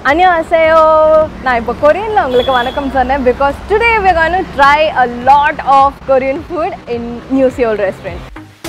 அனியாசையோ நான் இப்போ கொரியனில் உங்களுக்கு வணக்கம் சொன்னேன் because today we going to try a lot of Korean food in New Seoul restaurant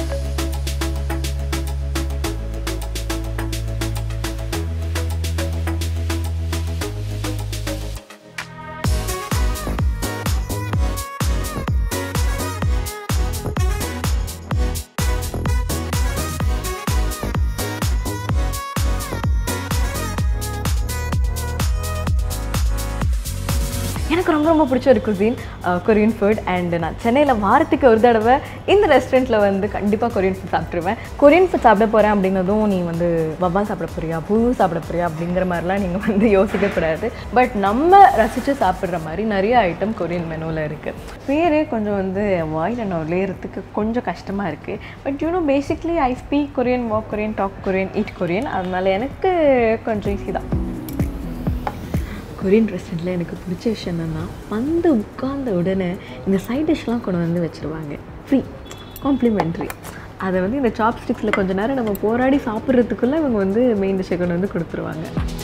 எனக்கு ரொம்ப ரொம்ப பிடிச்ச ஒரு குசின் கொரியன் ஃபுட் அண்ட் நான் சென்னையில் வாரத்துக்கு ஒரு தடவை இந்த ரெஸ்டாரண்ட்டில் வந்து கண்டிப்பாக கொரியன் ஃபுட் சாப்பிட்ருவேன் கொரியன் ஃபுட் சாப்பிட போகிறேன் அப்படின்னதும் நீ வந்து வவ்வா சாப்பிட போறியா புழு சாப்பிட போறியா அப்படிங்கிற மாதிரிலாம் நீங்கள் வந்து யோசிக்கக்கூடாது பட் நம்ம ரசித்து சாப்பிட்ற மாதிரி நிறைய ஐட்டம் கொரியன் மெனுவில் இருக்குது பேரே கொஞ்சம் வந்து வாயில் நுழையிறதுக்கு கொஞ்சம் கஷ்டமாக இருக்குது but you know basically I speak Korean walk Korean talk Korean eat Korean அதனால எனக்கு கொஞ்சம் ஈஸி தான் கொரியன் ரெஸ்டாரண்ட்டில் எனக்கு பிடிச்ச விஷயம் என்னென்னா வந்து உட்கார்ந்த உடனே இந்த சைட் டிஷ்லாம் கொண்டு வந்து வச்சுருவாங்க ஃப்ரீ காம்ப்ளிமெண்ட்ரி அதை வந்து இந்த சாப் ஸ்டிக்ஸில் கொஞ்ச நேரம் நம்ம போராடி சாப்பிட்றதுக்குள்ளே இவங்க வந்து மெயின் டிஷ்ஷை கொண்டு வந்து கொடுத்துருவாங்க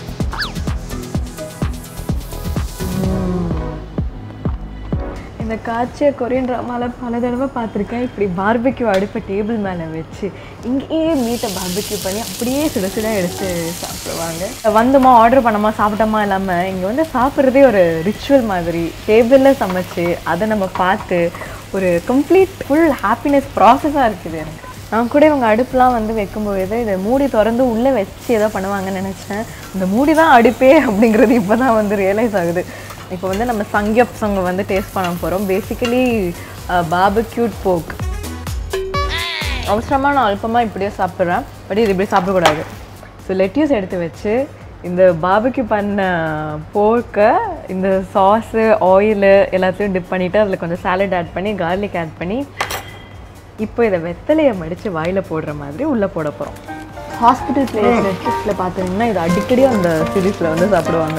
இந்த காய்ச்சிய கொரியன் ட்ராமாவில் பல தடவை பார்த்துருக்கேன் இப்படி பார்பிக்யூ அடுப்பை டேபிள் மேலே வச்சு இங்கேயே மீட்டை பார்பிக்யூ பண்ணி அப்படியே சுட சுட எடுத்து சாப்பிடுவாங்க வந்தோமா ஆர்டர் பண்ணோமா சாப்பிட்டோமா இல்லாமல் இங்கே வந்து சாப்பிட்றதே ஒரு ரிச்சுவல் மாதிரி டேபிளில் சமைச்சு அதை நம்ம பார்த்து ஒரு கம்ப்ளீட் ஃபுல் ஹாப்பினஸ் ப்ராசஸாக இருக்குது எனக்கு நான் கூட இவங்க அடுப்புலாம் வந்து வைக்கும்பொழுது இதை மூடி திறந்து உள்ளே வச்சு ஏதோ பண்ணுவாங்கன்னு நினச்சேன் இந்த மூடி தான் அடுப்பே அப்படிங்கிறது இப்போ தான் வந்து ரியலைஸ் ஆகுது இப்போ வந்து நம்ம சங்கியப் சங்க வந்து டேஸ்ட் பண்ண போகிறோம் பேசிக்கலி பாபக்யூட் போக் அவசரமாக நான் அல்பமாக இப்படியே சாப்பிட்றேன் பட் இது இப்படி சாப்பிடக்கூடாது ஸோ லெட்யூஸ் எடுத்து வச்சு இந்த பாபக்யூ பண்ண போர்க்கை இந்த சாஸு ஆயிலு எல்லாத்தையும் டிப் பண்ணிவிட்டு அதில் கொஞ்சம் சாலட் ஆட் பண்ணி கார்லிக் ஆட் பண்ணி இப்போ இதை வெத்தலையை மடித்து வாயில் போடுற மாதிரி உள்ளே போட போகிறோம் ஹாஸ்பிட்டல் பிளேஸ் நெட்ஃப்ளிக்ஸில் பார்த்தீங்கன்னா இது அடிக்கடி அந்த சீரீஸில் வந்து சாப்பிடுவாங்க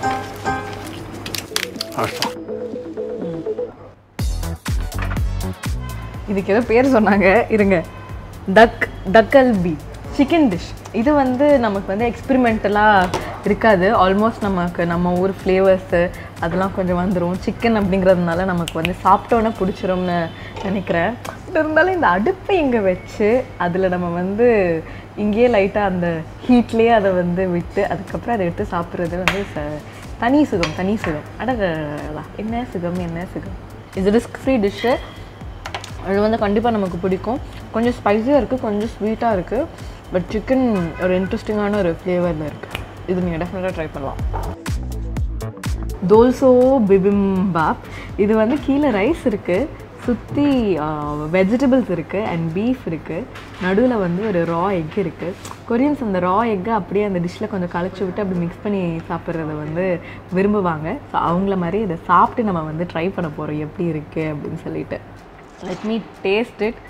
இதுக்கு ஏதோ பேர் சொன்னாங்க இருங்க டக் டக்கல்பி சிக்கன் டிஷ் இது வந்து நமக்கு வந்து எக்ஸ்பிரிமெண்டலாக இருக்காது ஆல்மோஸ்ட் நமக்கு நம்ம ஊர் ஃப்ளேவர்ஸு அதெல்லாம் கொஞ்சம் வந்துடும் சிக்கன் அப்படிங்கிறதுனால நமக்கு வந்து சாப்பிட்டோன்னே பிடிச்சிரும்னு நினைக்கிறேன் பட் இருந்தாலும் இந்த அடுப்பை இங்கே வச்சு அதில் நம்ம வந்து இங்கேயே லைட்டாக அந்த ஹீட்லேயே அதை வந்து விட்டு அதுக்கப்புறம் அதை எடுத்து சாப்பிட்றது வந்து ச தனி சுகம் தனி சுகம் அடடா என்ன சுகம் என்ன சுகம் இது ரிஸ்க் ஃப்ரீ டிஷ்ஷு அது வந்து கண்டிப்பாக நமக்கு பிடிக்கும் கொஞ்சம் ஸ்பைஸியாக இருக்குது கொஞ்சம் ஸ்வீட்டாக இருக்குது பட் சிக்கன் ஒரு இன்ட்ரெஸ்டிங்கான ஒரு ஃப்ளேவரில் இருக்குது இது நீங்கள் டெஃபினட்டாக ட்ரை பண்ணலாம் தோல்சோ பிபிம்பாப் இது வந்து கீழே ரைஸ் இருக்குது சுற்றி வெஜிடபிள்ஸ் இருக்குது அண்ட் பீஃப் இருக்குது நடுவில் வந்து ஒரு ரா எக் இருக்குது கொரியன்ஸ் அந்த ரா எக்கை அப்படியே அந்த டிஷ்ஷில் கொஞ்சம் கலச்சி விட்டு அப்படி மிக்ஸ் பண்ணி சாப்பிட்றத வந்து விரும்புவாங்க ஸோ அவங்கள மாதிரி இதை சாப்பிட்டு நம்ம வந்து ட்ரை பண்ண போகிறோம் எப்படி இருக்குது அப்படின்னு சொல்லிட்டு லெட் மீ டேஸ்ட் இட்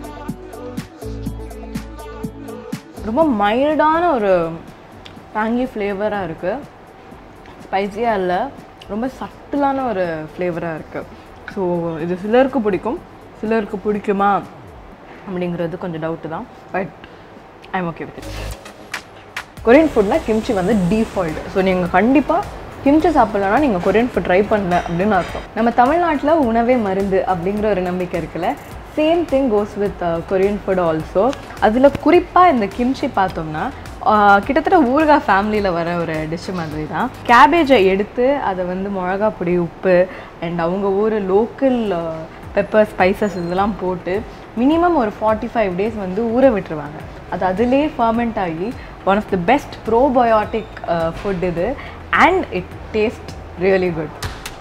ரொம்ப மைல்டான ஒரு டேங்கி ஃப்ளேவராக இருக்குது ஸ்பைஸியாக இல்லை ரொம்ப சட்டிலான ஒரு ஃப்ளேவராக இருக்குது ஸோ இது சிலருக்கு பிடிக்கும் சிலருக்கு பிடிக்குமா அப்படிங்கிறது கொஞ்சம் டவுட்டு தான் but I'm okay with it Korean ஃபுட்னா கிம்ச்சி வந்து டிஃபால்ட் ஸோ நீங்கள் கண்டிப்பாக கிம்ச்சி சாப்பிட்லன்னா நீங்கள் கொரியன் ஃபுட் ட்ரை பண்ணல அப்படின்னு அர்த்தம் நம்ம தமிழ்நாட்டில் உணவே மருந்து அப்படிங்கிற ஒரு நம்பிக்கை இருக்குல்ல same thing goes with Korean food also அதில் குறிப்பாக இந்த கிம்ச்சி பார்த்தோம்னா ஆஹ், கிட்டத்தட்ட ஊறுகாய் ஃபேமிலியில் வர ஒரு டிஷ்ஷு மாதிரி தான் கேபேஜை எடுத்து அதை வந்து மிளகா பொடி உப்பு அண்ட் அவங்க ஊர் லோக்கல் பெப்பர் ஸ்பைசஸ் இதெல்லாம் போட்டு மினிமம் ஒரு ஃபார்ட்டி ஃபைவ் டேஸ் வந்து ஊற விட்டுருவாங்க அது அதிலே ஃபர்மெண்ட் ஆகி one of the best probiotic food இது and it taste really good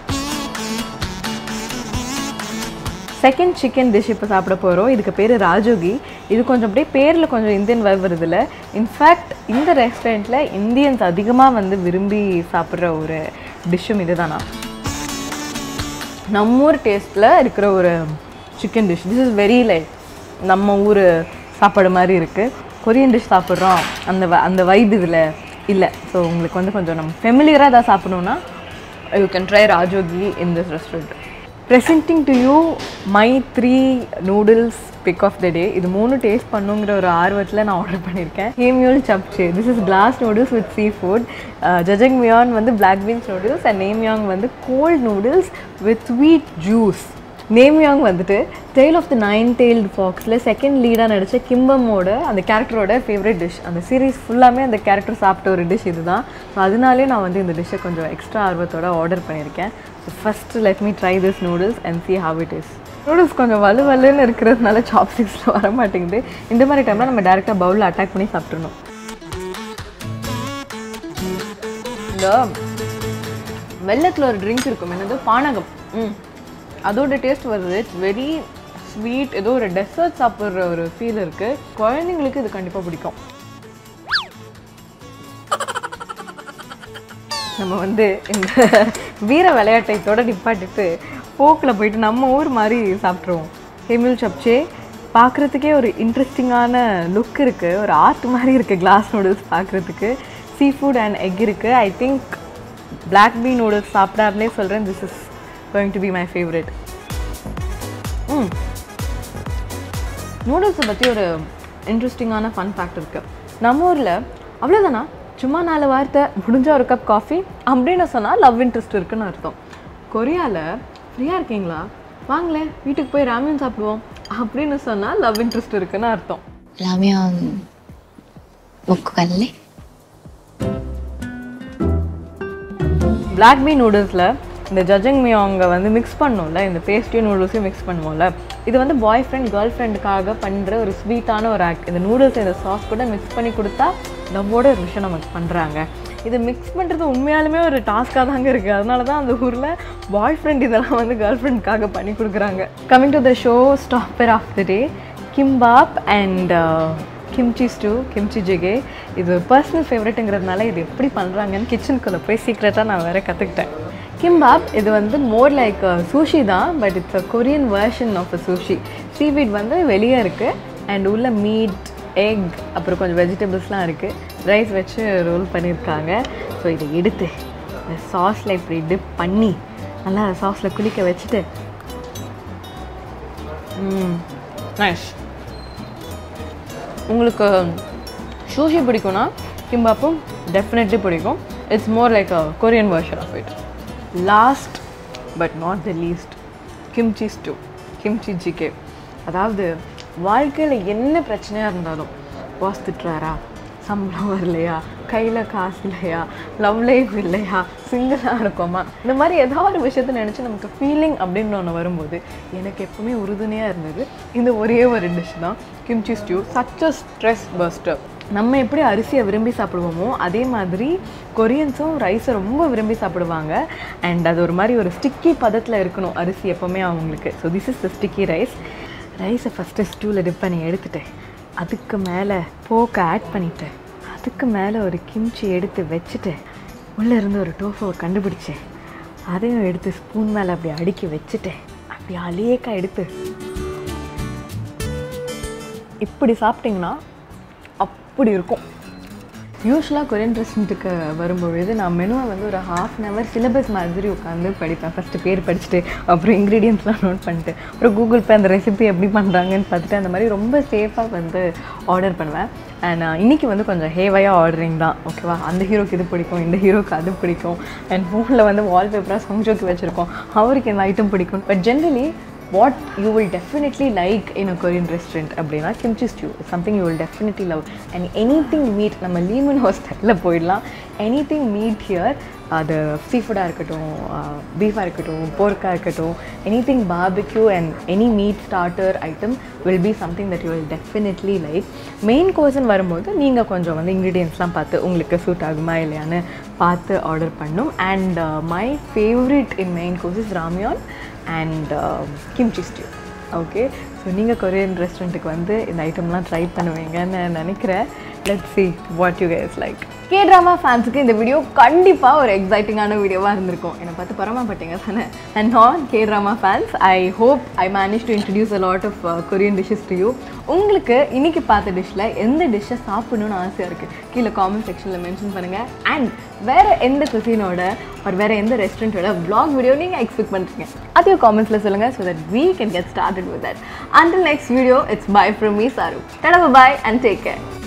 second chicken dish இப்போ சாப்பிட போகிறோம் இதுக்கு பேர் ராஜோகி இது கொஞ்சம் அப்படியே பேரில் கொஞ்சம் இந்தியன் வைப் வருதுல்ல இன்ஃபேக்ட் இந்த ரெஸ்டாரண்ட்டில் இந்தியன்ஸ் அதிகமாக வந்து விரும்பி சாப்பிட்ற ஒரு டிஷ்ஷும் இதுதானா நம்ம ஊர் டேஸ்ட்டில் இருக்கிற ஒரு chicken dish this is very like நம்ம ஊர் சாப்பாடு மாதிரி இருக்குது கொரியன் டிஷ் சாப்பிட்றோம் அந்த வ- அந்த வைப் இதில் இல்லை ஸோ உங்களுக்கு வந்து கொஞ்சம் நம்ம ஃபெமிலியராக எதாவது சாப்பிடணுன்னா யூ கேன் ட்ரை ராஜோகி in this restaurant presenting to you my three noodles pick of the day இது மூணு டேஸ்ட் பண்ணுங்கிற ஒரு ஆர்வத்தில் நான் ஆர்டர் பண்ணியிருக்கேன் ஹேமியோல் சப்ச்சே this is glass noodles with sea food ஜஜங் மியான் வந்து பிளாக் பீன்ஸ் நூடுல்ஸ் அண்ட் நேமியாங் வந்து cold noodles with sweet juice நேமியாங் வந்துட்டு tail of the nine tailed ஃபாக்ஸில் செகண்ட் லீடாக நடித்த கிம்பமோட அந்த கேரக்டரோட ஃபேவரட் டிஷ் அந்த சீரீஸ் ஃபுல்லாமே அந்த கேரக்டர் சாப்பிட்ட ஒரு டிஷ் இதுதான் ஸோ அதனாலே நான் வந்து இந்த டிஷ்ஷை கொஞ்சம் எக்ஸ்ட்ரா ஆர்வத்தோட ஆர்டர் பண்ணியிருக்கேன் so first let me try this noodles and see how it is noodles கொஞ்சம் வலு வலுன்னு இருக்கிறதுனால சாப்ஸ்டிக்ஸில் வர மாட்டேங்குது இந்த மாதிரி டைமில் நம்ம டேரெக்டாக பவுலில் அட்டாக் பண்ணி சாப்பிட்றணும் இந்த வெள்ளத்தில் ஒரு ட்ரிங்க் இருக்கும் என்னது பானகம் ம் அதோட டேஸ்ட் வருது இட்ஸ் வெரி ஸ்வீட் ஏதோ ஒரு டெசர்ட் சாப்பிட்ற ஒரு ஃபீல் இருக்குது குழந்தைங்களுக்கு இது கண்டிப்பாக பிடிக்கும் நம்ம வந்து இந்த வீர விளையாட்டை தொட நிப்பாட்டிட்டு போக்கில் போயிட்டு நம்ம ஊர் மாதிரி சாப்பிட்ருவோம் ஹெமில் சப்ச்சே பார்க்குறதுக்கே ஒரு இன்ட்ரெஸ்டிங்கான லுக் இருக்குது ஒரு ஆர்ட் மாதிரி இருக்குது கிளாஸ் நூடுல்ஸ் பார்க்குறதுக்கு சீ ஃபுட் அண்ட் எக் இருக்குது I think black bean noodles சாப்பிடாமலே சொல்கிறேன் this is going to be my favourite ம் நூடுல்ஸை பற்றி ஒரு இன்ட்ரெஸ்டிங்கான ஃபன் ஃபேக்ட் இருக்குது நம்ம ஊரில் அவ்வளோதானா சும்மா நாலு வார்த்தை முடிஞ்ச ஒரு கப் காஃபி அப்படின்னு சொன்னால் லவ் இன்ட்ரெஸ்ட் இருக்குன்னு அர்த்தம் கொரியாவில் ஃப்ரீயாக இருக்கீங்களா வாங்களேன் வீட்டுக்கு போய் ராமியன் சாப்பிடுவோம் அப்படின்னு சொன்னால் லவ் இன்ட்ரெஸ்ட் இருக்குன்னு அர்த்தம் 라면 먹고 갈래? பிளாக் பீ நூடுல்ஸில் இந்த ஜஜங் மியோங்க வந்து மிக்ஸ் பண்ணோம்ல இந்த பேஸ்ட்ரியும் நூடுல்ஸையும் மிக்ஸ் பண்ணுவோம்ல இது வந்து பாய் ஃப்ரெண்ட் கேர்ள் ஃப்ரெண்டுக்காக பண்ணுற ஒரு ஸ்வீட்டான ஒரு ஆக்ட் இந்த நூடுல்ஸ் இந்த சாஸ் கூட மிக்ஸ் பண்ணி கொடுத்தா லவ்வோட ஒரு விஷயம் நமக்கு பண்ணுறாங்க இது மிக்ஸ் பண்ணுறது உண்மையாலுமே ஒரு டாஸ்க்காக தாங்க இருக்குது அதனால தான் அந்த ஊரில் பாய் ஃப்ரெண்ட் இதெல்லாம் வந்து கேர்ள் ஃப்ரெண்டுக்காக பண்ணி கொடுக்குறாங்க coming to the show stopper of the day kimbap and kimchi stew kimchi ஜிகே இது பர்சனல் ஃபேவரட்டுங்கிறதுனால இது எப்படி பண்ணுறாங்கன்னு கிச்சனுக்குள்ளே போய் சீக்ரெட்டாக நான் வேறு கற்றுக்கிட்டேன் கிம்பாப் இது வந்து மோர் லைக் சூஷி தான் but it's a Korean version of a sushi seaweed வந்து வெளியே இருக்குது அண்ட் உள்ள மீட் எக் அப்புறம் கொஞ்சம் வெஜிடபிள்ஸ்லாம் இருக்குது ரைஸ் வச்சு ரோல் பண்ணியிருக்காங்க ஸோ இதை எடுத்து இந்த சாஸில் இப்படி டிப் பண்ணி நல்லா சாஸில் குளிக்க வச்சுட்டு நைஸ் உங்களுக்கு சூஷி பிடிக்கும்னா கிம்பாப்பும் டெஃபினெட்லி பிடிக்கும் it's more like a Korean version of it last but not the least kimchi stew kimchi ஜிகே அதாவது வாழ்க்கையில் என்ன பிரச்சனையாக இருந்தாலும் பாஸ் திட்டுறாரா சம்பளம் வரலையா கையில் காசு இல்லையா லவ் லைஃப் இல்லையா சிங்கிளாக இருக்கோமா இந்த மாதிரி ஏதாவது ஒரு விஷயத்த நினச்சி நமக்கு ஃபீலிங் அப்படின்னு ஒன்று வரும்போது எனக்கு எப்பவுமே உறுதுணையாக இருந்தது இந்த ஒரே ஒரு டிஷ் தான் kimchi stew such a stress buster நம்ம எப்படி அரிசியை விரும்பி சாப்பிடுவோமோ அதே மாதிரி கொரியன்ஸும் ரைஸை ரொம்ப விரும்பி சாப்பிடுவாங்க அண்ட் அது ஒரு மாதிரி ஒரு ஸ்டிக்கி பதத்தில் இருக்கணும் அரிசி எப்போவுமே அவங்களுக்கு so this is the sticky rice ரைஸை ஃபஸ்ட்டு ஸ்டூவில் டிப் பண்ணி எடுத்துட்டேன் அதுக்கு மேலே போக்கை ஆட் பண்ணிட்டேன் அதுக்கு மேலே ஒரு கிம்ச்சி எடுத்து வச்சுட்டு உள்ளே இருந்து ஒரு டோஃபோவை கண்டுபிடிச்சேன் அதையும் எடுத்து ஸ்பூன் மேலே அப்படி அடுக்கி வச்சுட்டேன் அப்படி அலேக்கா எடுத்து இப்படி சாப்பிட்டிங்கன்னா அப்படி இருக்கும் யூஸ்வலாக கொரியன் ரெஸ்டாரண்ட்டுக்கு வரும்பொழுது நான் மெனுவை வந்து ஒரு ஹாஃப் அன் ஹவர் சிலபஸ் மாதிரி உட்காந்து படிப்பேன் ஃபஸ்ட்டு பேர் படிச்சுட்டு அப்புறம் இன்க்ரீடியன்ஸ்லாம் நோட் பண்ணிட்டு அப்புறம் கூகுள் பே அந்த ரெசிபி எப்படி பண்ணுறாங்கன்னு பார்த்துட்டு அந்த மாதிரி ரொம்ப சேஃபாக வந்து ஆர்டர் பண்ணுவேன் அண்ட் இன்றைக்கி வந்து கொஞ்சம் ஹேவையாக ஆர்டரிங் தான் ஓகேவா அந்த ஹீரோக்கு இது பிடிக்கும் இந்த ஹீரோக்கு அது பிடிக்கும் அண்ட் ஃபோனில் வந்து வால்பேப்பராக சங்ஜோக்கு வச்சுருக்கோம் அவருக்கு இந்த ஐட்டம் பிடிக்கும் but generally what you will definitely like in a Korean restaurant அப்படின்னா kimchi stew something you will definitely love and anything meat நம்ம லீமன் ஹாஸ்டலில் போயிடலாம் எனி திங் மீட் ஹியர் அது சீ ஃபுட்டாக இருக்கட்டும் பீஃபாக இருக்கட்டும் போர்க்காக இருக்கட்டும் anything barbecue and any meat starter item will be something that you will definitely like main கோர்ஸ்னு வரும்போது நீங்கள் கொஞ்சம் வந்து இன்க்ரீடியன்ஸ்லாம் பார்த்து உங்களுக்கு சூட் ஆகுமா இல்லையான்னு பார்த்து ஆர்டர் பண்ணும் and my favourite in main course is ராமியான் and kimchi stew okay so நீங்கள் கொரியன் ரெஸ்டாரண்ட்டுக்கு வந்து இந்த ஐட்டம்லாம் ட்ரை பண்ணுவீங்கன்னு நினைக்கிறேன் let see what you guess like K drama ஃபேன்ஸுக்கு இந்த வீடியோ கண்டிப்பாக ஒரு எக்ஸைட்டிங்கான வீடியோவாக இருந்திருக்கும் என்னை பார்த்து பரமாப்பட்டீங்க தானே அண்ட் நான் K drama fans I hope I manage to introduce a lot of Korean dishes to you உங்களுக்கு இன்னைக்கு பார்த்த டிஷ்ஷில் எந்த டிஷ்ஷை சாப்பிடணும்னு ஆசையாக இருக்குது கீழே காமெண்ட் செக்ஷனில் மென்ஷன் பண்ணுங்கள் அண்ட் வேறு எந்த குசினோட ஒரு வேறு எந்த ரெஸ்டாரண்ட்டோட vlog வீடியோ நீங்கள் எக்ஸ்பெக்ட் பண்ணுறீங்க அதையும் காமெண்ட்ஸில் சொல்லுங்கள் so that we can get started with that until next video it's bye from me saru tada bye and take care